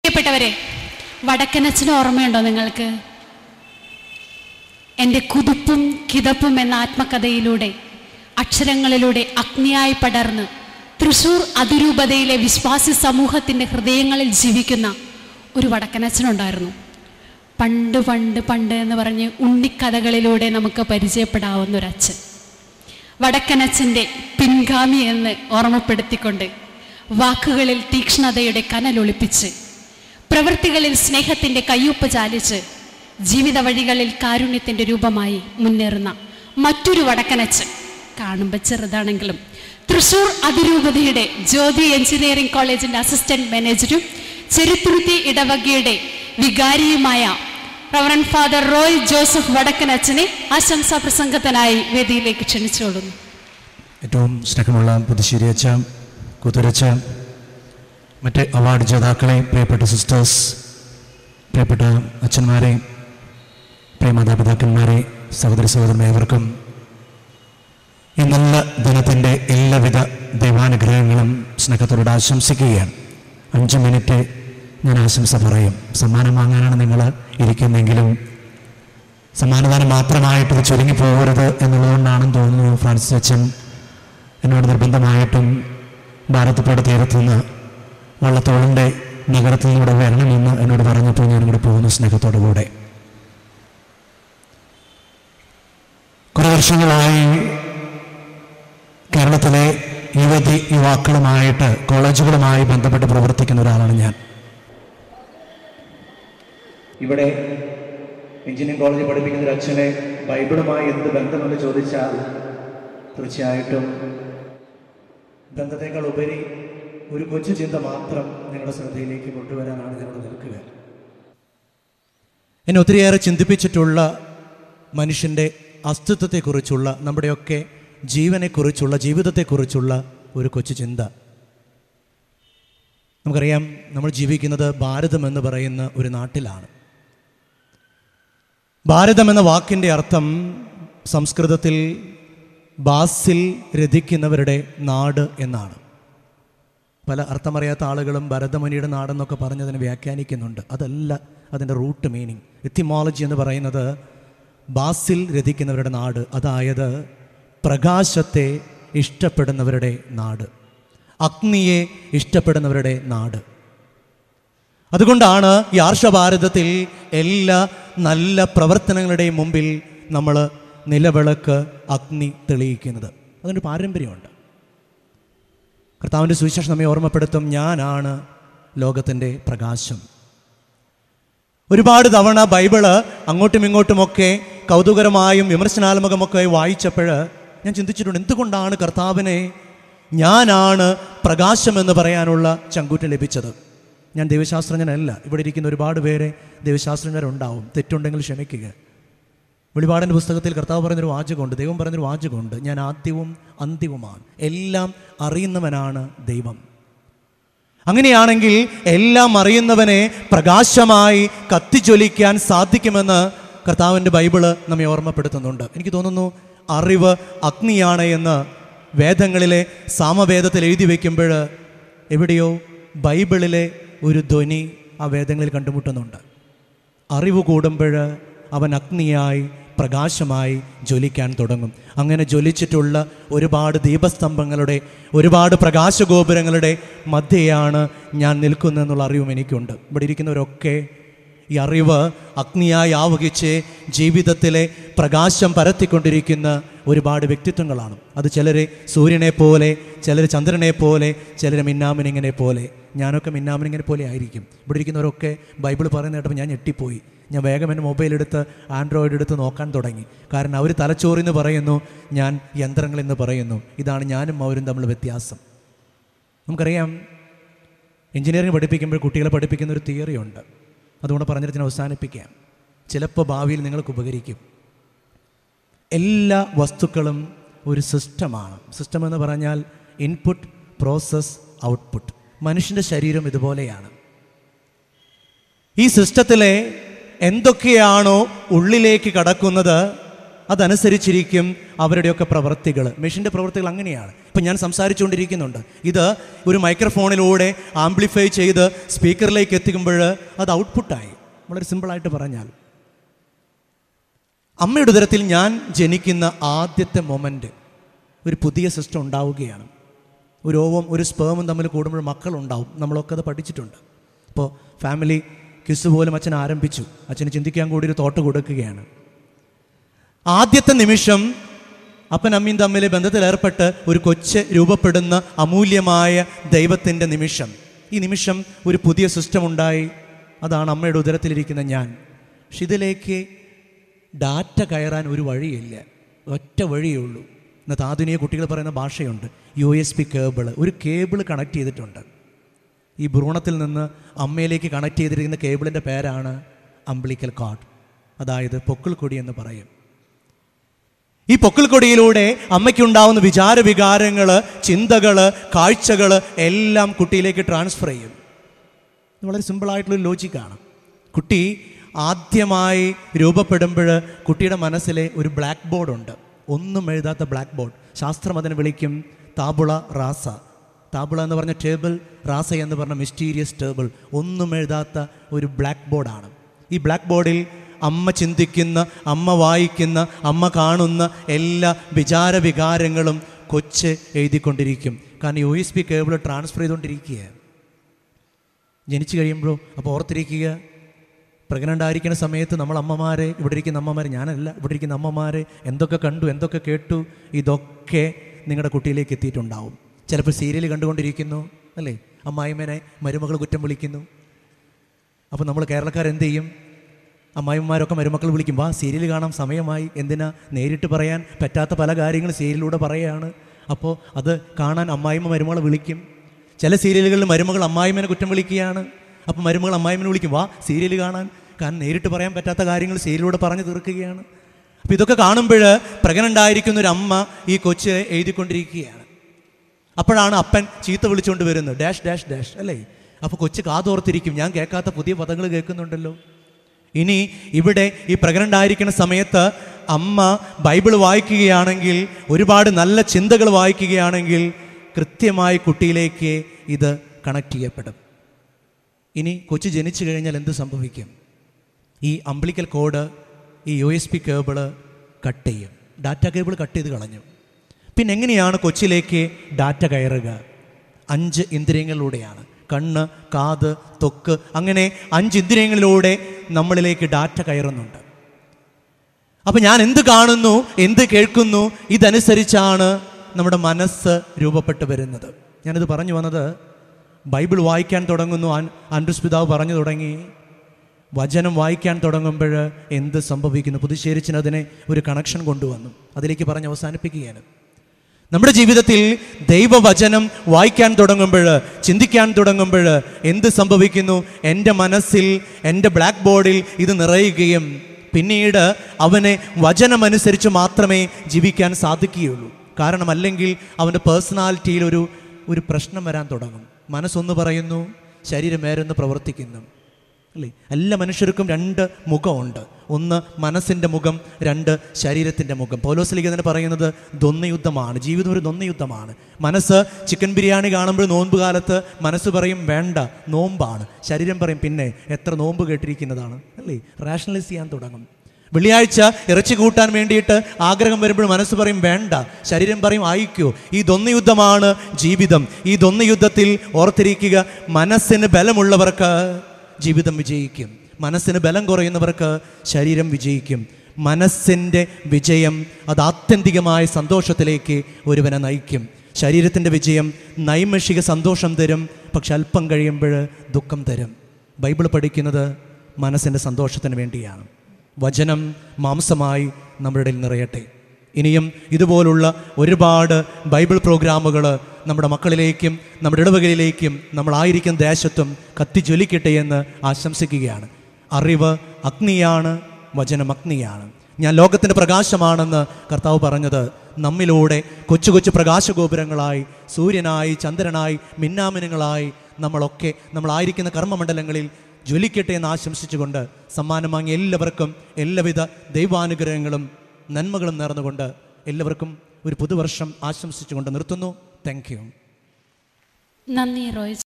പ്രിയപ്പെട്ടവരെ വടക്കനച്ഛന് ഓർമ്മയുണ്ടോ നിങ്ങൾക്ക് എൻ്റെ കുതുപ്പും കിതപ്പും എന്ന ആത്മകഥയിലൂടെ അക്ഷരങ്ങളിലൂടെ അഗ്നിയായി പടർന്ന് തൃശൂർ അതിരൂപതയിലെ വിശ്വാസി സമൂഹത്തിൻ്റെ ഹൃദയങ്ങളിൽ ജീവിക്കുന്ന ഒരു വടക്കനച്ഛനുണ്ടായിരുന്നു പണ്ട് പണ്ട് പണ്ട് എന്ന് പറഞ്ഞ് ഉണ്ണിക്കഥകളിലൂടെ നമുക്ക് പരിചയപ്പെടാവുന്ന ഒരച്ഛൻ വടക്കനച്ഛൻ്റെ പിൻഗാമി എന്ന് ഓർമ്മപ്പെടുത്തിക്കൊണ്ട് വാക്കുകളിൽ തീക്ഷ്ണതയുടെ കനലൊളിപ്പിച്ച് പ്രവൃത്തികളിൽ സ്നേഹത്തിൻ്റെ കയ്യൊപ്പ് ചാലിച്ച് ജീവിത വഴികളിൽ കാരുണ്യത്തിൻ്റെ രൂപമായി മുന്നേറുന്ന മറ്റൊരു വടക്കനച്ഛൻ കാണുമ്പോൾ ചെറുതാണെങ്കിലും തൃശൂർ അതിരൂപതയുടെ ജ്യോതി എഞ്ചിനീയറിംഗ് കോളേജിൻ്റെ അസിസ്റ്റന്റ് മാനേജരും ചെറുത്തുരുത്തി ഇടവകയുടെ വികാരിയുമായ റവറൻ ഫാദർ റോയ് ജോസഫ് വടക്കനച്ഛനെ ആശംസാ പ്രസംഗത്തിനായി വേദിയിലേക്ക് ക്ഷണിച്ചുകൊള്ളുന്നു ഏറ്റവും സ്നേഹമുള്ള പുതുശ്ശേരി അച്ഛ കൂത്തുരച്ച മറ്റ് അവാർഡ് ജേതാക്കളെ പ്രിയപ്പെട്ട സിസ്റ്റേഴ്സ് പ്രിയപ്പെട്ട അച്ഛന്മാരെ പ്രിയ മാതാപിതാക്കന്മാരെ സഹോദര സഹോദരന്മാർക്കും ഈ നല്ല ദിനത്തിൻ്റെ എല്ലാവിധ ദൈവാനുഗ്രഹങ്ങളും സ്നേഹത്തോട് ആശംസിക്കുകയാണ് അഞ്ച് മിനിറ്റ് ഞാൻ ആശംസ പറയും സമ്മാനം വാങ്ങാനാണ് നിങ്ങൾ ഇരിക്കുന്നെങ്കിലും സമ്മാനദാനം മാത്രമായിട്ട് ഇത് ചുരുങ്ങി പോകരുത് എന്നുള്ളതുകൊണ്ടാണെന്ന് തോന്നുന്നു ഫ്രാൻസിസ് അച്ഛൻ എന്നോട് നിർബന്ധമായിട്ടും ഭാരതപ്പുഴ തീരത്തു നിന്ന് വള്ളത്തോളിൻ്റെ നഗരത്തിൽ നിന്നൂടെ വരണമെന്ന് എന്നോട് പറഞ്ഞപ്പോൾ ഞാനും കൂടെ പോകുന്നു സ്നേഹത്തോടു കൂടെ കുറേ വർഷങ്ങളായി കേരളത്തിലെ യുവതി യുവാക്കളുമായിട്ട് കോളേജുകളുമായി ബന്ധപ്പെട്ട് പ്രവർത്തിക്കുന്ന ഒരാളാണ് ഞാൻ ഇവിടെ എഞ്ചിനീയറിംഗ് കോളേജിൽ പഠിപ്പിക്കുന്ന ഒരു അച്ഛനെ ബൈബിളുമായി എന്ത് ബന്ധമെന്ന് ചോദിച്ചാൽ തീർച്ചയായിട്ടും ബന്ധത്തെക്കാൾ ഉപരി ഒരു കൊച്ചു ചിന്ത മാത്രം നിങ്ങളുടെ ശ്രദ്ധയിലേക്ക് കൊണ്ടുവരാനാണ് ഞങ്ങൾ നിൽക്കുക എന്നെ ഒത്തിരിയേറെ ചിന്തിപ്പിച്ചിട്ടുള്ള മനുഷ്യൻ്റെ അസ്തിത്വത്തെക്കുറിച്ചുള്ള നമ്മുടെയൊക്കെ ജീവനെക്കുറിച്ചുള്ള ജീവിതത്തെക്കുറിച്ചുള്ള ഒരു കൊച്ചു ചിന്ത നമുക്കറിയാം നമ്മൾ ജീവിക്കുന്നത് ഭാരതം എന്ന് പറയുന്ന ഒരു നാട്ടിലാണ് ഭാരതം എന്ന വാക്കിൻ്റെ അർത്ഥം സംസ്കൃതത്തിൽ ബാസിൽ രതിക്കുന്നവരുടെ നാട് എന്നാണ് പല അർത്ഥമറിയാത്ത ആളുകളും ഭരതമുനിയുടെ നാടെന്നൊക്കെ പറഞ്ഞതിനെ വ്യാഖ്യാനിക്കുന്നുണ്ട് അതല്ല അതിൻ്റെ റൂട്ട് മീനിങ് എത്തിമോളജി എന്ന് പറയുന്നത് ബാസിൽ രതിക്കുന്നവരുടെ നാട് അതായത് പ്രകാശത്തെ ഇഷ്ടപ്പെടുന്നവരുടെ നാട് അഗ്നിയെ ഇഷ്ടപ്പെടുന്നവരുടെ നാട് അതുകൊണ്ടാണ് ഈ ആർഷഭാരതത്തിൽ എല്ലാ നല്ല പ്രവർത്തനങ്ങളുടെയും മുമ്പിൽ നമ്മൾ നിലവിളക്ക് അഗ്നി തെളിയിക്കുന്നത് അതിൻ്റെ പാരമ്പര്യമുണ്ട് കർത്താവിൻ്റെ സുവിശേഷം നമ്മെ ഓർമ്മപ്പെടുത്തും ഞാനാണ് ലോകത്തിൻ്റെ പ്രകാശം ഒരുപാട് തവണ ബൈബിള് അങ്ങോട്ടും ഇങ്ങോട്ടുമൊക്കെ കൗതുകരമായും വിമർശനാത്മകമൊക്കെ വായിച്ചപ്പോൾ ഞാൻ ചിന്തിച്ചിട്ടുണ്ട് എന്തുകൊണ്ടാണ് കർത്താവിനെ ഞാനാണ് പ്രകാശമെന്ന് പറയാനുള്ള ചങ്കൂറ്റം ലഭിച്ചത് ഞാൻ ദൈവശാസ്ത്രജ്ഞനല്ല ഇവിടെ ഇരിക്കുന്ന ഒരുപാട് പേരെ ദൈവശാസ്ത്രജ്ഞരുണ്ടാവും തെറ്റുണ്ടെങ്കിൽ ക്ഷമിക്കുക വെളിപാടിൻ്റെ പുസ്തകത്തിൽ കർത്താവ് പറഞ്ഞൊരു വാചകമുണ്ട് ദൈവം പറഞ്ഞൊരു വാചകമുണ്ട് ഞാൻ ആദ്യവും അന്ത്യവുമാണ് എല്ലാം അറിയുന്നവനാണ് ദൈവം അങ്ങനെയാണെങ്കിൽ എല്ലാം അറിയുന്നവനെ പ്രകാശമായി കത്തിജ്വലിക്കാൻ സാധിക്കുമെന്ന് കർത്താവിൻ്റെ ബൈബിള് നമ്മെ ഓർമ്മപ്പെടുത്തുന്നുണ്ട് എനിക്ക് തോന്നുന്നു അറിവ് അഗ്നിയാണ് എന്ന് വേദങ്ങളിലെ സാമവേദത്തിൽ എഴുതി വയ്ക്കുമ്പോൾ എവിടെയോ ബൈബിളിലെ ഒരു ധ്വനി ആ വേദങ്ങളിൽ കണ്ടുമുട്ടുന്നുണ്ട് അറിവ് കൂടുമ്പോൾ അവൻ അഗ്നിയായി പ്രകാശമായി ജ്വലിക്കാൻ തുടങ്ങും അങ്ങനെ ജ്വലിച്ചിട്ടുള്ള ഒരുപാട് ദീപസ്തംഭങ്ങളുടെ ഒരുപാട് പ്രകാശഗോപുരങ്ങളുടെ മധ്യയാണ് ഞാൻ നിൽക്കുന്നതെന്നുള്ള അറിവും എനിക്കുണ്ട് ഇവിടെ ഇരിക്കുന്നവരൊക്കെ ഈ അറിവ് അഗ്നിയായി ആവഹിച്ച് ജീവിതത്തിലെ പ്രകാശം പരത്തിക്കൊണ്ടിരിക്കുന്ന ഒരുപാട് വ്യക്തിത്വങ്ങളാണ് അത് ചിലരെ സൂര്യനെ പോലെ ചിലർ ചന്ദ്രനെ പോലെ ചിലർ മിന്നാമിനിങ്ങനെ പോലെ ഞാനൊക്കെ മിന്നാമിനിങ്ങനെ പോലെ ആയിരിക്കും ഇവിടെ ഇരിക്കുന്നവരൊക്കെ ബൈബിൾ പറയുന്ന കേട്ടപ്പോൾ ഞാൻ ഞെട്ടിപ്പോയി ഞാൻ വേഗം എൻ്റെ മൊബൈൽ എടുത്ത് ആൻഡ്രോയിഡ് എടുത്ത് നോക്കാൻ തുടങ്ങി കാരണം അവർ തലച്ചോറിന്ന് പറയുന്നു ഞാൻ യന്ത്രങ്ങളെന്ന് പറയുന്നു ഇതാണ് ഞാനും അവരും തമ്മിൽ വ്യത്യാസം നമുക്കറിയാം എഞ്ചിനീയറിംഗ് പഠിപ്പിക്കുമ്പോൾ കുട്ടികളെ പഠിപ്പിക്കുന്ന ഒരു തിയറി ഉണ്ട് അതുകൊണ്ട് പറഞ്ഞിട്ട് ഞാൻ അവസാനിപ്പിക്കാം ചിലപ്പോൾ ഭാവിയിൽ നിങ്ങൾക്ക് ഉപകരിക്കും എല്ലാ വസ്തുക്കളും ഒരു സിസ്റ്റമാണ് സിസ്റ്റം എന്ന് പറഞ്ഞാൽ ഇൻപുട്ട് പ്രോസസ് ഔട്ട്പുട്ട് മനുഷ്യൻ്റെ ശരീരം ഇതുപോലെയാണ് ഈ സിസ്റ്റത്തിലെ എന്തൊക്കെയാണോ ഉള്ളിലേക്ക് കടക്കുന്നത് അതനുസരിച്ചിരിക്കും അവരുടെയൊക്കെ പ്രവൃത്തികൾ മെഷീൻ്റെ പ്രവൃത്തികൾ അങ്ങനെയാണ് ഇപ്പം ഞാൻ സംസാരിച്ചുകൊണ്ടിരിക്കുന്നുണ്ട് ഇത് ഒരു മൈക്രോഫോണിലൂടെ ആംപ്ലിഫൈ ചെയ്ത് സ്പീക്കറിലേക്ക് എത്തിക്കുമ്പോൾ അത് ഔട്ട്പുട്ടായി വളരെ സിമ്പിളായിട്ട് പറഞ്ഞാൽ അമ്മയുടെ ഉദരത്തിൽ ഞാൻ ജനിക്കുന്ന ആദ്യത്തെ മൊമെൻ്റ് ഒരു പുതിയ സിസ്റ്റം ഉണ്ടാവുകയാണ് ഒരു ഓവം ഒരു സ്പേമും തമ്മിൽ കൂടുമ്പോൾ മക്കളുണ്ടാവും നമ്മളൊക്കെ അത് പഠിച്ചിട്ടുണ്ട് ഇപ്പോൾ ഫാമിലി കിസ് പോലും അച്ഛൻ ആരംഭിച്ചു അച്ഛന് ചിന്തിക്കാൻ കൂടി ഒരു തോട്ട് കൊടുക്കുകയാണ് ആദ്യത്തെ നിമിഷം അപ്പൻ അമ്മയും തമ്മിൽ ബന്ധത്തിലേർപ്പെട്ട് ഒരു കൊച്ച് രൂപപ്പെടുന്ന അമൂല്യമായ ദൈവത്തിൻ്റെ നിമിഷം ഈ നിമിഷം ഒരു പുതിയ സിസ്റ്റം ഉണ്ടായി അതാണ് അമ്മയുടെ ഉദരത്തിലിരിക്കുന്ന ഞാൻ പക്ഷെ ഇതിലേക്ക് ഡാറ്റ കയറാൻ ഒരു വഴിയില്ല ഒറ്റ വഴിയേ ഉള്ളൂ ഇന്നത്തെ ആധുനിക കുട്ടികൾ പറയുന്ന ഭാഷയുണ്ട് യു എസ് പി കേബിൾ ഒരു കേബിൾ കണക്ട് ചെയ്തിട്ടുണ്ട് ഈ ഭ്രൂണത്തിൽ നിന്ന് അമ്മയിലേക്ക് കണക്ട് ചെയ്തിരിക്കുന്ന കേബിളിൻ്റെ പേരാണ് അംബ്ലിക്കൽ കാർഡ് അതായത് പൊക്കിൾ കൊടി എന്ന് പറയും ഈ പൊക്കിൾ കൊടിയിലൂടെ അമ്മയ്ക്കുണ്ടാവുന്ന വിചാര വികാരങ്ങൾ ചിന്തകൾ കാഴ്ചകൾ എല്ലാം കുട്ടിയിലേക്ക് ട്രാൻസ്ഫർ ചെയ്യും ഇത് വളരെ സിമ്പിളായിട്ടുള്ളൊരു ലോജിക്കാണ് കുട്ടി ആദ്യമായി രൂപപ്പെടുമ്പോൾ കുട്ടിയുടെ മനസ്സിലെ ഒരു ബ്ലാക്ക് ബോർഡ് ഉണ്ട് ഒന്നും എഴുതാത്ത ബ്ലാക്ക് ബോർഡ് ശാസ്ത്രം അതിനെ വിളിക്കും താബുള റാസ താബുള എന്ന് പറഞ്ഞ ടേബിൾ റാസ എന്ന് പറഞ്ഞ മിസ്റ്റീരിയസ് ടേബിൾ ഒന്നും എഴുതാത്ത ഒരു ബ്ലാക്ക് ബോർഡാണ് ഈ ബ്ലാക്ക് ബോർഡിൽ അമ്മ ചിന്തിക്കുന്ന അമ്മ വായിക്കുന്ന അമ്മ കാണുന്ന എല്ലാ വിചാര വികാരങ്ങളും കൊച്ച് എഴുതിക്കൊണ്ടിരിക്കും കാരണം U S P cable transfer ചെയ്തുകൊണ്ടിരിക്കുകയാണ് ജനിച്ചു കഴിയുമ്പോഴോ അപ്പോൾ ഓർത്തിരിക്കുക പ്രഗ്നൻ്റ് ആയിരിക്കുന്ന സമയത്ത് നമ്മൾ അമ്മമാരെ ഇവിടെ ഇരിക്കുന്ന അമ്മമാരെ ഞാനല്ല ഇവിടെ ഇരിക്കുന്ന അമ്മമാരെ എന്തൊക്കെ കണ്ടു എന്തൊക്കെ കേട്ടു ഇതൊക്കെ നിങ്ങളുടെ കുട്ടിയിലേക്ക് എത്തിയിട്ടുണ്ടാവും ചിലപ്പോൾ സീരിയൽ കണ്ടുകൊണ്ടിരിക്കുന്നു അല്ലേ അമ്മായിമ്മനെ മരുമകൾ കുറ്റം വിളിക്കുന്നു അപ്പോൾ നമ്മൾ കേരളക്കാർ എന്ത് ചെയ്യും അമ്മായിമാരൊക്കെ മരുമക്കൾ വിളിക്കും വാ സീരിയൽ കാണാം സമയമായി എന്തിനാ നേരിട്ട് പറയാൻ പറ്റാത്ത പല കാര്യങ്ങളും സീരിയലിലൂടെ പറയുകയാണ് അപ്പോൾ അത് കാണാൻ അമ്മായിമ്മ മരുമകളെ വിളിക്കും ചില സീരിയലുകളിൽ മരുമകൾ അമ്മായിമ്മനെ കുറ്റം വിളിക്കുകയാണ് അപ്പോൾ മരുമകൾ അമ്മായിമ്മനെ വിളിക്കും വാ സീരിയൽ കാണാൻ കാരണം നേരിട്ട് പറയാൻ പറ്റാത്ത കാര്യങ്ങൾ സീരിയലിലൂടെ പറഞ്ഞു തീർക്കുകയാണ് അപ്പോൾ ഇതൊക്കെ കാണുമ്പോൾ പ്രഗ്നൻ്റ് ആയിരിക്കുന്ന ഒരു അമ്മ ഈ കൊച്ച് എഴുതിക്കൊണ്ടിരിക്കുകയാണ് അപ്പോഴാണ് അപ്പൻ ചീത്ത വിളിച്ചുകൊണ്ട് വരുന്നത് ഡാഷ് ഡാഷ് ഡാഷ് അല്ലേ അപ്പോൾ കൊച്ചു കാതോർത്തിരിക്കും ഞാൻ കേൾക്കാത്ത പുതിയ പദങ്ങൾ കേൾക്കുന്നുണ്ടല്ലോ ഇനി ഇവിടെ ഈ പ്രഗ്നൻ്റ് ആയിരിക്കുന്ന സമയത്ത് അമ്മ ബൈബിൾ വായിക്കുകയാണെങ്കിൽ ഒരുപാട് നല്ല ചിന്തകൾ വായിക്കുകയാണെങ്കിൽ കൃത്യമായി കുട്ടിയിലേക്ക് ഇത് കണക്ട് ചെയ്യപ്പെടും ഇനി കൊച്ചു ജനിച്ചു കഴിഞ്ഞാൽ എന്ത് സംഭവിക്കും ഈ അംബ്ലിക്കൽ കോഡ് ഈ U S P cable cut ചെയ്യും ഡാറ്റ കേബിൾ കട്ട് ചെയ്ത് കളഞ്ഞു പിന്നെ എങ്ങനെയാണ് കൊച്ചിലേക്ക് ഡാറ്റ കയറുക അഞ്ച് ഇന്ദ്രിയങ്ങളിലൂടെയാണ് കണ്ണ് കാത് തൊക്ക് അങ്ങനെ അഞ്ച് ഇന്ദ്രിയങ്ങളിലൂടെ നമ്മളിലേക്ക് ഡാറ്റ കയറുന്നുണ്ട് അപ്പം ഞാൻ എന്ത് കാണുന്നു എന്ത് കേൾക്കുന്നു ഇതനുസരിച്ചാണ് നമ്മുടെ മനസ്സ് രൂപപ്പെട്ട് വരുന്നത് ഞാനിത് പറഞ്ഞു വന്നത് ബൈബിൾ വായിക്കാൻ തുടങ്ങുന്നു ആൻ- ആൻഡ്രൂസ് പിതാവ് പറഞ്ഞു തുടങ്ങി വചനം വായിക്കാൻ തുടങ്ങുമ്പോൾ എന്ത് സംഭവിക്കുന്നു പുതുശ്ശേരിച്ചിന് അതിനെ ഒരു കണക്ഷൻ കൊണ്ടുവന്നു അതിലേക്ക് പറഞ്ഞ് അവസാനിപ്പിക്കുകയാണ് നമ്മുടെ ജീവിതത്തിൽ ദൈവവചനം വായിക്കാൻ തുടങ്ങുമ്പോൾ ചിന്തിക്കാൻ തുടങ്ങുമ്പോൾ എന്ത് സംഭവിക്കുന്നു എൻ്റെ മനസ്സിൽ എൻ്റെ ബ്ലാക്ക് ബോർഡിൽ ഇത് നിറയുകയും പിന്നീട് അവനെ വചനമനുസരിച്ച് മാത്രമേ ജീവിക്കാൻ സാധിക്കുകയുള്ളൂ കാരണം അല്ലെങ്കിൽ അവൻ്റെ പേഴ്സണാലിറ്റിയിൽ ഒരു ഒരു പ്രശ്നം വരാൻ തുടങ്ങും മനസ്സൊന്ന് പറയുന്നു ശരീരം വേറൊന്ന് പ്രവർത്തിക്കുന്നു അല്ലേ എല്ലാ മനുഷ്യർക്കും രണ്ട് മുഖമുണ്ട് ഒന്ന് മനസ്സിൻ്റെ മുഖം രണ്ട് ശരീരത്തിൻ്റെ മുഖം പൗലോസ്ലിക തന്നെ പറയുന്നത് ദ്വന്ദ്വയുദ്ധമാണ് ജീവിതം ഒരു ദ്വന്ദ്വയുദ്ധമാണ് മനസ്സ് ചിക്കൻ ബിരിയാണി കാണുമ്പോൾ നോമ്പ് കാലത്ത് മനസ്സ് പറയും വേണ്ട നോമ്പാണ് ശരീരം പറയും പിന്നെ എത്ര നോമ്പ് കേട്ടിരിക്കുന്നതാണ് അല്ലേ റാഷണലൈസ് ചെയ്യാൻ തുടങ്ങും വെള്ളിയാഴ്ച ഇറച്ചി കൂട്ടാൻ വേണ്ടിയിട്ട് ആഗ്രഹം വരുമ്പോൾ മനസ്സ് പറയും വേണ്ട ശരീരം പറയും ആയിക്കോ ഈ ദ്വന്ദ്വയുദ്ധമാണ് ജീവിതം ഈ ദ്വന്ദ്വയുദ്ധത്തിൽ ഓർത്തിരിക്കുക മനസ്സിന് ബലമുള്ളവർക്ക് ജീവിതം വിജയിക്കും മനസ്സിന് ബലം കുറയുന്നവർക്ക് ശരീരം വിജയിക്കും മനസ്സിൻ്റെ വിജയം അത് ആത്യന്തികമായ സന്തോഷത്തിലേക്ക് ഒരുവനെ നയിക്കും ശരീരത്തിൻ്റെ വിജയം നൈമിഷിക സന്തോഷം തരും പക്ഷെ അല്പം കഴിയുമ്പോൾ ദുഃഖം തരും ബൈബിൾ പഠിക്കുന്നത് മനസ്സിൻ്റെ സന്തോഷത്തിന് വേണ്ടിയാണ് വചനം മാംസമായി നമ്മുടെ ഇടയിൽ നിറയട്ടെ ഇനിയും ഇതുപോലുള്ള ഒരുപാട് ബൈബിൾ പ്രോഗ്രാമുകൾ നമ്മുടെ മക്കളിലേക്കും നമ്മുടെ ഇടവകളിലേക്കും നമ്മളായിരിക്കുന്ന ദേശത്തും കത്തിജ്വലിക്കട്ടെ എന്ന് ആശംസിക്കുകയാണ് അറിവ് അഗ്നിയാണ് വചനം അഗ്നിയാണ് ഞാൻ ലോകത്തിൻ്റെ പ്രകാശമാണെന്ന് കർത്താവ് പറഞ്ഞത് നമ്മിലൂടെ കൊച്ചു കൊച്ചു പ്രകാശഗോപുരങ്ങളായി സൂര്യനായി ചന്ദ്രനായി മിന്നാമിനങ്ങളായി നമ്മളൊക്കെ നമ്മളായിരിക്കുന്ന കർമ്മമണ്ഡലങ്ങളിൽ ജ്വലിക്കട്ടെ എന്ന് ആശംസിച്ചുകൊണ്ട് സമ്മാനം വാങ്ങിയ എല്ലാവർക്കും എല്ലാവിധ ദൈവാനുഗ്രഹങ്ങളും നന്മകളും നേർന്നുകൊണ്ട് എല്ലാവർക്കും ഒരു പുതുവർഷം ആശംസിച്ചുകൊണ്ട് നിർത്തുന്നു താങ്ക് യു നന്ദി റോയ്